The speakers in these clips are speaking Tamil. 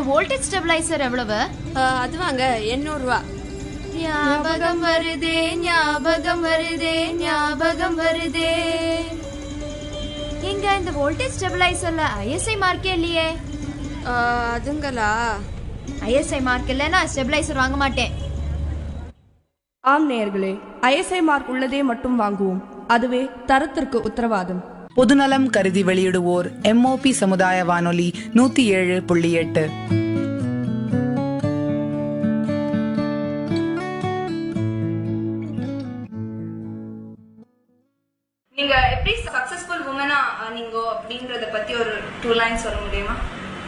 வோல்டேஜ் ஸ்டெபிளைசர் எவ்வளவு அஹ், அது வாங்க எண்ணூறு ரூபா ஞாபகம் வருதே ஞாபகம் வருதே ஞாபகம் வருதே இங்க இந்த வோல்டேஜ் ஸ்டெபிளைசர்ல ஐஎஸ்ஐ மார்க்கே இல்லையே அஹ், அதுங்களா ஐஎஸ்ஐ மார்க் இல்லைன்னா ஸ்டெபிளைசர் வாங்க மாட்டேன் ஆம் நேயர்களே ஐஎஸ்ஐ மார்க் உள்ளதே மட்டும் வாங்குவோம் அதுவே தரத்திற்கு உத்தரவாதம் பொதுநலம் கருதி வெளியிடுவோர் எம்ஓபி சமுதாய வானொலி நூத்தி ஏழு புள்ளி எட்டு நீங்க எப்படி சக்சஸ்ஃபுல் உமனா நீங்க அப்படிங்கறத பத்தி ஒரு டூ லைன் சொல்ல முடியுமா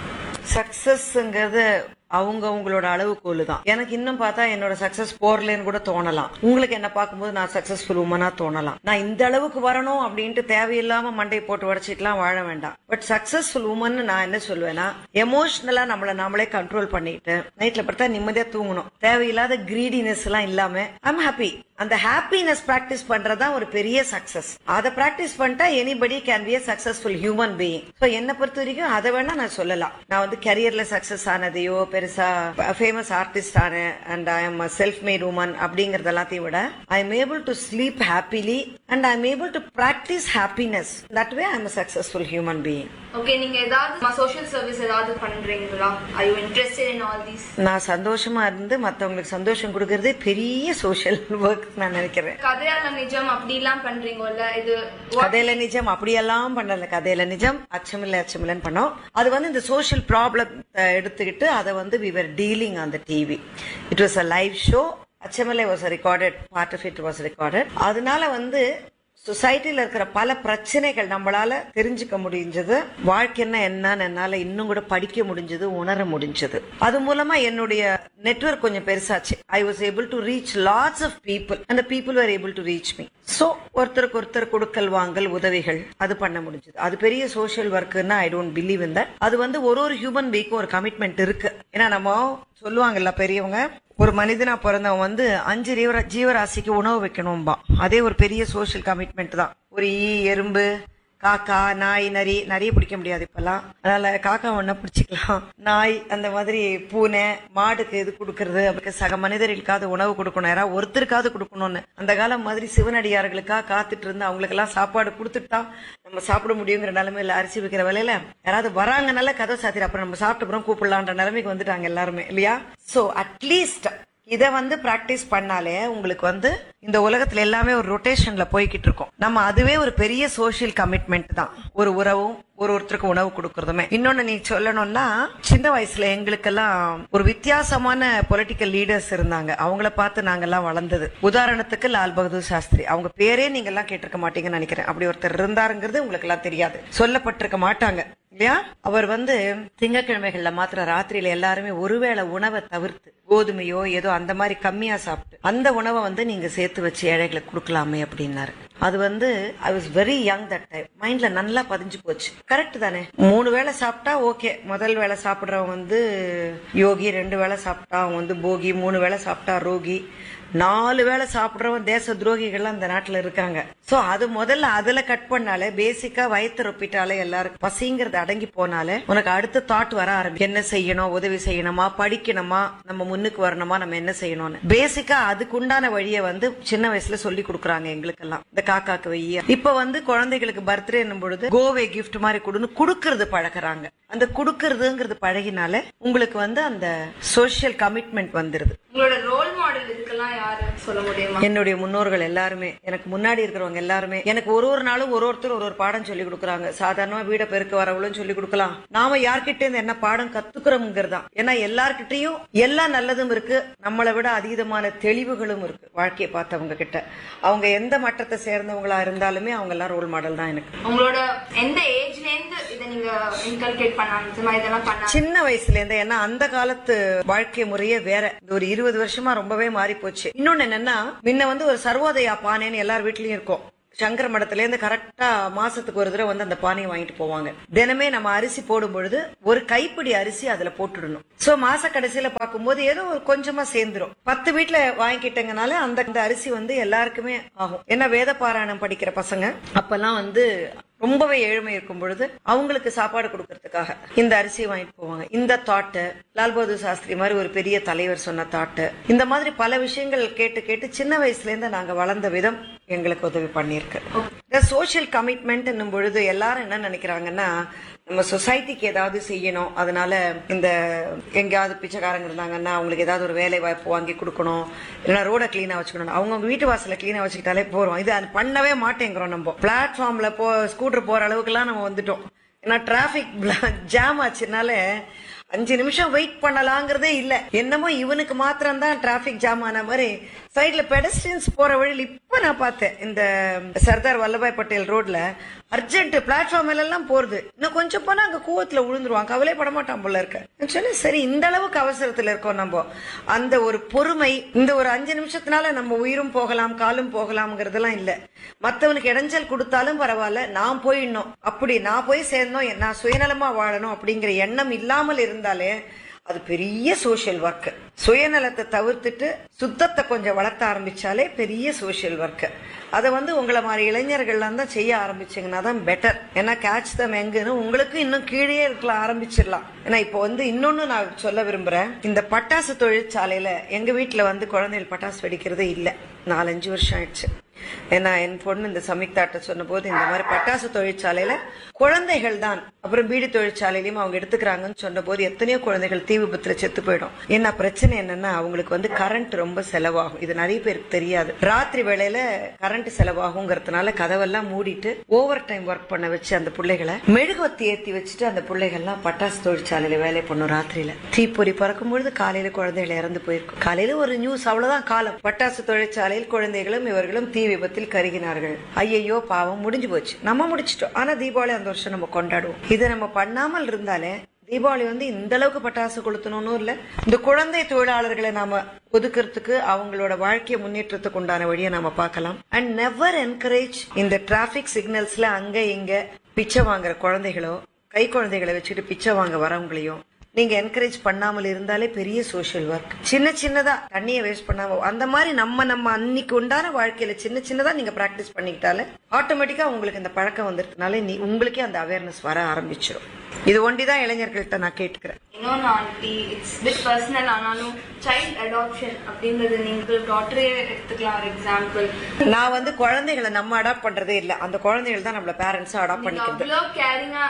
சக்சஸ்ங்கிறது அவங்க அவங்களோட அளவுகோலு தான் எனக்கு இன்னும் பார்த்தா என்னோட சக்சஸ் போர்லன்னு கூட தோணலாம் உங்களுக்கு என்ன பார்க்கும்போது நான் சக்சஸ்ஃபுல் உமனா தோணலாம் நான் இந்த அளவுக்கு வரணும் அப்படின்ட்டு தேவையில்லாம மண்டை போட்டு உடச்சிட்டுலாம் வாழ வேண்டாம் பட் சக்சஸ்ஃபுல் உமன் நான் என்ன சொல்லுவேன்னா எமோஷனலா நம்மள நாமளே கண்ட்ரோல் பண்ணிட்டு நைட்ல படுத்தா நிம்மதியா தூங்கணும் தேவையில்லாத கிரீடினஸ் எல்லாம் இல்லாம ஐம் ஹாப்பி அந்த ஹாப்பினஸ் பிராக்டிஸ் பண்றதா ஒரு பெரிய சக்சஸ் அதை பிராக்டிஸ் பண்ணிட்டா anybody can be a successful human being so என்னை பொறுத்த வரைக்கும் அதை வேணா நான் சொல்லலாம் நான் வந்து கரியர்ல சக்சஸ் ஆனதையோ பெருசா ஃபேமஸ் ஆர்டிஸ்ட் ஆனேன் and I am self made woman அப்படிங்கறது எல்லாத்தையும் விட I am able to sleep happily and I am able to practice happiness that way I am successful human being okay நீங்க ஏதாவது சோஷியல் சர்வீஸ் ஏதாவது பண்றீங்களா I you interested in all these நான் சந்தோஷமா இருந்து மத்தவங்களுக்கு சந்தோஷம் கொடுக்கறதே பெரிய சோஷியல் ஒர்க் நான் நினைக்கிறேன் கதையால நிஜம் அப்படிலாம் பண்றீங்கல்ல இது கதையில நிஜம் அப்படியெல்லாம் பண்ணல கதையில நிஜம் அச்சமில்லை அச்சமில்லைன்னு பண்ணோம் அது வந்து இந்த சோஷியல் ப்ராப்ளம் எடுத்துக்கிட்டு அதை வந்து we were dealing on the TV it was a live show Achamillai was recorded part of it was recorded அதனால வந்து சொசைட்டில இருக்கிற பல பிரச்சனைகள் நம்மளால தெரிஞ்சுக்க முடிஞ்சது வாழ்க்கைன்னா என்னன்னு என்னால இன்னும் கூட படிக்க முடிஞ்சது உணர முடிஞ்சது அது மூலமா என்னுடைய நெட்வொர்க் கொஞ்சம் பெருசாச்சு I was able to reach lots of people அந்த people were able to reach me so ஒருத்தருக்கு ஒருத்தர் கொடுக்கல் வாங்கல் உதவிகள் அது பண்ண முடிஞ்சது அது பெரிய சோஷியல் ஒர்க்குன்னா I don't believe in that அது வந்து ஒரு ஒரு ஹியூமன் பீக்கும் ஒரு கமிட்மெண்ட் இருக்கு ஏன்னா நம்ம சொல்லுவாங்கல்ல பெரியவங்க ஒரு மனிதனா பிறந்தவன் வந்து அஞ்சு ஜீவரா ஜீவராசிக்கு உணவு வைக்கணும்பா அதே ஒரு பெரிய சோஷியல் கமிட்மெண்ட் தான் ஒரு ஈ எறும்பு காக்கா நாய் நரி நிறைய பிடிக்க முடியாது இப்பெல்லாம் அதனால காக்கா ஒண்ணா பிடிச்சிக்கலாம் நாய் அந்த மாதிரி பூனை மாடுக்கு இது கொடுக்கறது அதுக்கு சக மனிதர்களுக்காவது உணவு கொடுக்கணும் யாராவது ஒருத்தருக்காவது கொடுக்கணும்னு அந்த காலம் மாதிரி சிவனடியார்களுக்காக காத்துட்டு இருந்து அவங்களுக்கு எல்லாம் சாப்பாடு கொடுத்துட்டு தான் நம்ம சாப்பிட முடியுங்கிற நிலைமையில அரிசி விற்கிற வேலையில யாராவது வராங்கனால கதை சாத்திர அப்புறம் நம்ம சாப்பிட்ட அப்புறம் கூப்பிடலான்ற நிலைமைக்கு வந்துட்டாங்க எல்லாருமே இல்லையா சோ அட்லீஸ்ட் இத வந்து பிராக்டிஸ் பண்ணாலே உங்களுக்கு வந்து இந்த உலகத்துல எல்லாமே ஒரு ரொட்டேஷன்ல போய்கிட்டு இருக்கும் நம்ம அதுவே ஒரு பெரிய சோஷியல் கமிட்மெண்ட் தான் ஒரு உறவும் ஒரு ஒருத்தருக்கு உணவு கொடுக்கறதுமே இன்னொன்னு நீ சொல்லணும்னா சின்ன வயசுல எங்களுக்கெல்லாம் ஒரு வித்தியாசமான பொலிட்டிக்கல் லீடர்ஸ் இருந்தாங்க அவங்கள பார்த்து நாங்கெல்லாம் வளர்ந்தது உதாரணத்துக்கு லால் பகதூர் சாஸ்திரி அவங்க பேரே நீங்க எல்லாம் கேட்டிருக்க மாட்டீங்கன்னு நினைக்கிறேன் அப்படி ஒருத்தர் இருந்தாருங்கிறது உங்களுக்கு எல்லாம் தெரியாது சொல்லப்பட்டிருக்க மாட்டாங்க இல்லையா அவர் வந்து திங்கக்கிழமைகள்ல மாத்திரம் ராத்திரியில எல்லாருமே ஒருவேளை உணவை தவிர்த்து கோதுமையோ ஏதோ அந்த மாதிரி கம்மியா சாப்பிட்டு அந்த உணவை வந்து நீங்க சேர்த்து வச்சு ஏழைகளுக்கு கொடுக்கலாமே அப்படின்னாரு அது வந்து I was very young that time மைண்ட்ல நல்லா பதிஞ்சு போச்சு கரெக்ட் தானே மூணு வேளை சாப்பிட்டா ஓகே முதல் வேளை சாப்பிடுறவன் வந்து யோகி ரெண்டு வேளை சாப்பிட்டா அவன் வந்து போகி மூணு வேளை சாப்பிட்டா ரோகி நாலு வேளை சாப்பிடுறவன் தேச துரோகிகள்லாம் இந்த நாட்டுல இருக்காங்க சோ அது முதல்ல அதுல கட் பண்ணாலே பேசிக்கா வயிற்று ரொப்பிட்டாலே எல்லாருக்கும் பசிங்கிறது அடங்கி போனாலே உனக்கு அடுத்த தாட் வர ஆரம்பிக்கும் என்ன செய்யணும் உதவி செய்யணுமா படிக்கணுமா நம்ம முன்னுக்கு வரணுமா நம்ம என்ன செய்யணும்னு பேசிக்கா அதுக்குண்டான வழியை வந்து சின்ன வயசுல சொல்லி கொடுக்குறாங்க எங்களுக்கெல்லாம் இந்த காக்காக்கு வெய்ய இப்ப வந்து குழந்தைகளுக்கு பர்த்டே பொழுது கோவை கிஃப்ட் மாதிரி கொடுன்னு குடுக்கறது பழகுறாங்க அந்த குடுக்கறதுங்கிறது பழகினாலே உங்களுக்கு வந்து அந்த சோஷியல் கமிட்மெண்ட் வந்துருது உங்களோட ரோல் மாடல் இதுக்கெல்லாம் யாரு சொல்ல முடியுமா என்னுடைய முன்னோர்கள் எல்லாருமே எனக்கு முன்னாடி இருக்கிறவங்க எல்லாருமே எனக்கு ஒரு ஒரு நாளும் ஒரு ஒருத்தர் ஒரு ஒரு பாடம் சொல்லி கொடுக்குறாங்க சாதாரணமா வீட பெருக்க வரவளும் சொல்லி கொடுக்கலாம் நாம யார்கிட்ட இருந்து என்ன பாடம் கத்துக்கிறோம்ங்கிறதா ஏன்னா எல்லார்கிட்டயும் எல்லா நல்லதும் இருக்கு நம்மளை விட அதீதமான தெளிவுகளும் இருக்கு வாழ்க்கையை பார்த்தவங்க கிட்ட அவங்க எந்த மட்டத்தை சேர்ந்தவங்களா இருந்தாலுமே அவங்க எல்லாம் ரோல் மாடல் தான் எனக்கு உங்களோட எந்த ஏஜ்ல இருந்து இதை நீங்க இன்கல்கேட் பண்ணாங்க இந்த மாதிரி இதெல்லாம் பண்ணாங்க சின்ன வயசுல இருந்து ஏன்னா அந்த காலத்து வாழ்க்கை முறையே வேற இந்த ஒரு இருபது வருஷமா ரொம்பவே மாறி போச்சு இன்னொன்னு என்னன்னா முன்ன வந்து ஒரு சர்வோதயா பானைன்னு எல்லார் வீட்லயும் இருக்கும் சங்கர மடத்துல இருந்து கரெக்டா மாசத்துக்கு ஒரு தடவை வந்து அந்த பானையை வாங்கிட்டு போவாங்க தினமே நம்ம அரிசி போடும் பொழுது ஒரு கைப்பிடி அரிசி அதுல போட்டுடணும் சோ மாச கடைசியில பார்க்கும்போது ஏதோ ஒரு கொஞ்சமா சேர்ந்துரும் பத்து வீட்டுல வாங்கிக்கிட்டங்கனால அந்த அந்த அரிசி வந்து எல்லாருக்குமே ஆகும் ஏன்னா வேத பாராயணம் படிக்கிற பசங்க அப்பெல்லாம் வந்து ரொம்பவே ஏழ்மை இருக்கும் பொழுது அவங்களுக்கு சாப்பாடு கொடுக்கறதுக்காக இந்த அரிசியை வாங்கிட்டு போவாங்க இந்த தாட்டு லால் பகதூர் சாஸ்திரி மாதிரி ஒரு பெரிய தலைவர் சொன்ன தாட்டு இந்த மாதிரி பல விஷயங்கள் கேட்டு கேட்டு சின்ன வயசுல இருந்து நாங்க வளர்ந்த விதம் எங்களுக்கு உதவி பண்ணியிருக்கு இந்த சோஷியல் கமிட்மெண்ட் என்னும் பொழுது எல்லாரும் என்ன நினைக்கிறாங்கன்னா நம்ம சொசைட்டிக்கு ஏதாவது செய்யணும் அதனால இந்த எங்கேயாவது பிச்சைக்காரங்க இருந்தாங்கன்னா அவங்களுக்கு ஏதாவது ஒரு வேலை வாய்ப்பு வாங்கி கொடுக்கணும் இல்லைன்னா ரோட கிளீனா வச்சுக்கணும் அவங்க வீட்டு வாசல கிளீனா வச்சுக்கிட்டாலே போறோம் இது அது பண்ணவே மாட்டேங்கிறோம் நம்ம பிளாட்ஃபார்ம்ல போ ஸ்கூட்டர் போற அளவுக்குலாம் நம்ம வந்துட்டோம் ஏன்னா டிராபிக் ஜாம் ஆச்சுனால அஞ்சு நிமிஷம் வெயிட் பண்ணலாங்கிறதே இல்ல என்னமோ இவனுக்கு மாத்திரம் தான் டிராபிக் ஜாம் ஆன மாதிரி சைட்ல பெடஸ்டியன்ஸ் போற வழியில் இப்ப நான் பார்த்தேன் இந்த சர்தார் வல்லபாய் பட்டேல் ரோட்ல அர்ஜென்ட் பிளாட்ஃபார்ம் எல்லாம் போறது இன்னும் கொஞ்சம் போனா அங்க கூவத்துல விழுந்துருவான் கவலைப்பட மாட்டான் போல இருக்க நான் சொன்னேன் சரி இந்த அளவுக்கு அவசரத்துல இருக்கோம் நம்ம அந்த ஒரு பொறுமை இந்த ஒரு அஞ்சு நிமிஷத்தினால நம்ம உயிரும் போகலாம் காலும் போகலாம்ங்கிறதெல்லாம் இல்ல மத்தவனுக்கு இடைஞ்சல் கொடுத்தாலும் பரவாயில்ல நான் போயிடணும் அப்படி நான் போய் சேர்ந்தோம் நான் சுயநலமா வாழணும் அப்படிங்கிற எண்ணம் இல்லாமல் இருந்தாலே அது பெரிய சோஷியல் ஒர்க் சுயநலத்தை தவிர்த்துட்டு சுத்தத்தை கொஞ்சம் வளர்த்த ஆரம்பிச்சாலே பெரிய சோஷியல் ஒர்க் அதை வந்து உங்களை மாதிரி இளைஞர்கள்லாம் தான் செய்ய ஆரம்பிச்சீங்கன்னா தான் பெட்டர் ஏன்னா கேட்ச் தம் எங்குன்னு உங்களுக்கு இன்னும் கீழே இருக்கலாம் ஆரம்பிச்சிடலாம் ஏன்னா இப்போ வந்து இன்னொன்னு நான் சொல்ல விரும்புறேன் இந்த பட்டாசு தொழிற்சாலையில எங்க வீட்டுல வந்து குழந்தைகள் பட்டாசு வெடிக்கிறதே இல்ல நாலஞ்சு வருஷம் ஆயிடுச்சு ஏன்னா என் பொண்ணு இந்த சமிக்தாட்ட சொன்ன போது இந்த மாதிரி பட்டாசு தொழிற்சாலையில குழந்தைகள் தான் அப்புறம் பீடி தொழிற்சாலையிலயும் அவங்க எடுத்துக்கிறாங்கன்னு சொன்ன போது எத்தனையோ குழந்தைகள் தீ விபத்துல செத்து போயிடும் என்ன பிரச்சனை என்னன்னா அவங்களுக்கு வந்து கரண்ட் ரொம்ப செலவாகும் இது நிறைய பேருக்கு தெரியாது ராத்திரி வேளையில கரண்ட் செலவாகுங்கிறதுனால கதவெல்லாம் மூடிட்டு ஓவர் டைம் ஒர்க் பண்ண வச்சு அந்த பிள்ளைகளை மெழுகுவத்தி ஏத்தி வச்சுட்டு அந்த பிள்ளைகள்லாம் பட்டாசு தொழிற்சாலையில வேலை பண்ணும் ராத்திரியில தீப்பொறி பறக்கும் பொழுது காலையில குழந்தைகள் இறந்து போயிருக்கும் காலையில ஒரு நியூஸ் அவ்வளவுதான் காலம் பட்டாசு தொழிற்சாலையில் குழந்தைகளும் இவர்களும் தீ விபத்தில் கருகினார்கள் ஐயையோ பாவம் முடிஞ்சு போச்சு நம்ம முடிச்சிட்டோம் ஆனா தீபாவளி அந்த வருஷம் நம்ம கொண்டாடுவோம் இதை நம்ம பண்ணாமல் இருந்தாலே தீபாவளி வந்து இந்த அளவுக்கு பட்டாசு கொளுத்தணும்னு இல்ல இந்த குழந்தை தொழிலாளர்களை நாம ஒதுக்குறதுக்கு அவங்களோட வாழ்க்கைய முன்னேற்றத்துக்கு உண்டான வழியை நாம பார்க்கலாம் அண்ட் நெவர் என்கரேஜ் இந்த டிராபிக் சிக்னல்ஸ்ல அங்க இங்க பிச்சை வாங்குற குழந்தைகளோ கை குழந்தைகளை வச்சுட்டு பிச்சை வாங்க வரவங்களையும் நீங்க என்கரேஜ் பண்ணாமல் இருந்தாலே பெரிய சோஷியல் ஒர்க் சின்ன சின்னதா தண்ணியை வேஸ்ட் பண்ணாம அந்த மாதிரி நம்ம நம்ம அன்னைக்கு உண்டான வாழ்க்கையில சின்ன சின்னதா நீங்க பிராக்டிஸ் பண்ணிக்கிட்டாலே ஆட்டோமேட்டிக்கா உங்களுக்கு இந்த பழக்கம் வந்துருக்கனால நீ உங்களுக்கே அந்த அவேர்னஸ் வர ஆரம்பிச்சிடும் இது ஒண்டிதான் இளைஞர்கள்ட்ட நான் கேட்டுக்கிறேன் இன்னொன்று ஆண்டி இட்ஸ் பிட் பர்சனல் ஆனாலும் சைல்ட் அடாப்ஷன் அப்படின்றது நீங்கள் டாக்டரே எடுத்துக்கலாம் ஒரு எக்ஸாம்பிள் நான் வந்து குழந்தைகளை நம்ம அடாப்ட் பண்றதே இல்ல அந்த குழந்தைகள் தான் நம்மள பேரண்ட்ஸ் அடாப்ட் பண்ணிக்கிறது அவ்வளோ கேரிங்கா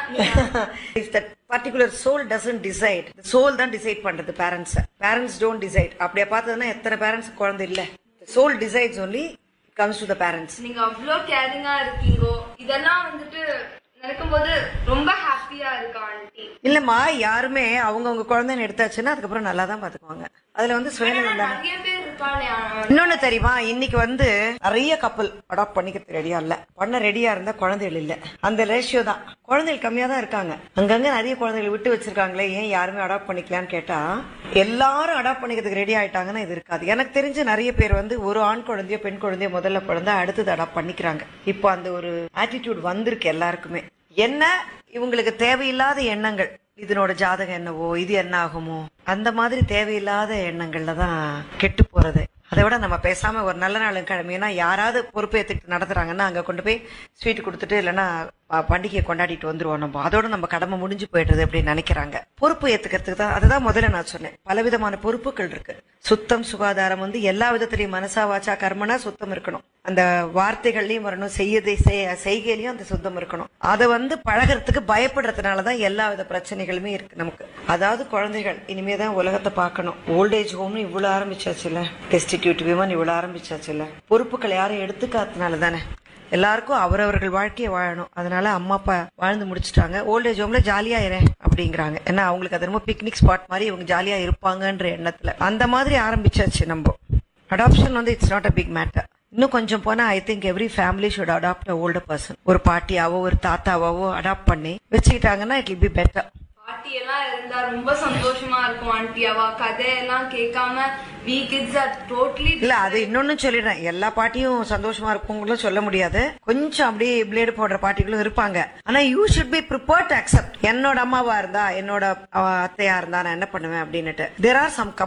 if that particular soul doesn't decide soul தான் டிசைட் பண்றது பேரண்ட்ஸ் பேரண்ட்ஸ் டோன்ட் டிசைட் அப்படியே பார்த்ததுன்னா எத்தனை பேரண்ட்ஸ் குழந்தை இல்ல soul decides only comes to the parents நீங்க அவ்வளோ கேரிங்கா இருக்கீங்கோ இதெல்லாம் வந்துட்டு நடக்கும்போது ரொம்ப ஹாப்பியா இருக்கா ஆண்டி இல்லம்மா யாருமே அவங்கவங்க குழந்தைன்னு எடுத்தாச்சுன்னா அதுக்கப்புறம் நல்லா தான் பாத்துக்குவாங்க அதுல வந்து சுயநலம் தானே நிறைய பேர் இருப்பானே இன்னொன்னு தெரியுமா இன்னைக்கு வந்து நிறைய கப்பல் அடாப்ட் பண்ணிக்கிறதுக்கு ரெடியா இல்ல பண்ண ரெடியா இருந்தா குழந்தைகள் இல்ல அந்த ரேஷியோ தான் குழந்தைகள் கம்மியா தான் இருக்காங்க அங்கங்க நிறைய குழந்தைகள் விட்டு வச்சிருக்காங்களே ஏன் யாருமே அடாப்ட் பண்ணிக்கலான்னு கேட்டா எல்லாரும் அடாப்ட் பண்ணிக்கிறதுக்கு ரெடி ஆயிட்டாங்கன்னா இது இருக்காது எனக்கு தெரிஞ்ச நிறைய பேர் வந்து ஒரு ஆண் குழந்தையோ பெண் குழந்தையோ முதல்ல பிறந்தா அடுத்தது அடாப்ட் பண்ணிக்கிறாங்க இப்போ அந்த ஒரு ஆட்டிடியூட் வந்திருக்கு எல்லாருக்குமே என்ன இவங்களுக்கு தேவையில்லாத எண்ணங்கள் இதனோட ஜாதகம் என்னவோ இது என்ன ஆகுமோ அந்த மாதிரி தேவையில்லாத எண்ணங்கள்ல தான் கெட்டு போறது அதை விட நம்ம பேசாம ஒரு நல்ல நாள் கிழமைனா யாராவது பொறுப்பேற்றுட்டு நடத்துறாங்கன்னா அங்க கொண்டு போய் ஸ்வீட் கொடுத்துட்டு இல்லைன்னா ப- பண்டிகையை கொண்டாடிட்டு வந்துருவோம் நம்ம அதோட நம்ம கடமை முடிஞ்சு போயிடுறது அப்படின்னு நினைக்கிறாங்க பொறுப்பு ஏத்துக்கிறதுக்கு தான் அதுதான் முதல்ல நான் சொன்னேன் பலவிதமான பொறுப்புகள் இருக்கு சுத்தம் சுகாதாரம் வந்து எல்லா விதத்திலையும் மனசா வாச்சா கர்மனா சுத்தம் இருக்கணும் அந்த வார்த்தைகள்லயும் வரணும் செய்யதை செய்- செய்கையிலயும் அந்த சுத்தம் இருக்கணும் அதை வந்து பழகிறதுக்கு பயப்படுறதுனாலதான் எல்லா வித பிரச்சனைகளுமே இருக்கு நமக்கு அதாவது குழந்தைகள் இனிமே தான் உலகத்தை பார்க்கணும் ஓல்டேஜ் ஹோம்னு இவ்வளவு ஆரம்பிச்சாச்சுல டெஸ்டிடியூட் விமன் இவ்வளவு ஆரம்பிச்சாச்சுல பொறுப்புகள் யாரும் எடுத்துக்காதனால தானே எல்லாருக்கும் அவரவர்கள் வாழ்க்கையை வாழணும் அதனால அம்மா அப்பா வாழ்ந்து முடிச்சிட்டாங்க ஓல்டேஜ் ஹோம்ல ஜாலியா இரு அப்படிங்கிறாங்க ஏன்னா அவங்களுக்கு அது ரொம்ப பிக்னிக் ஸ்பாட் மாதிரி இவங்க ஜாலியா இருப்பாங்கன்ற எண்ணத்துல அந்த மாதிரி ஆரம்பிச்சாச்சு நம்ம அடாப்ஷன் வந்து it's not a big matter இன்னும் கொஞ்சம் போனா I think every family should adopt older person ஒரு பாட்டியாவோ ஒரு தாத்தாவாவோ அடாப்ட் பண்ணி வச்சுக்கிட்டாங்கன்னா இட் வில் பி பெட்டர் பாட்டி எல்லாம் இருந்தா ரொம்ப சந்தோஷமா இருக்கும் ஆண்டி அவ கதையெல்லாம் கேட்காம வி கிட்ஸ் ஆர் டோட்டலி இல்ல அது இன்னொன்னு சொல்லிடுறேன் எல்லா பாட்டியும் சந்தோஷமா இருக்குங்களும் சொல்ல முடியாது கொஞ்சம் அப்படியே பிளேடு போடுற பாட்டிகளும் இருப்பாங்க ஆனா you should be prepare to accept என்னோட அம்மாவா இருந்தா என்னோட அஹ், அத்தையா இருந்தா நான் என்ன பண்ணுவேன் அப்படின்னுட்டு தேர் ஆர் சம்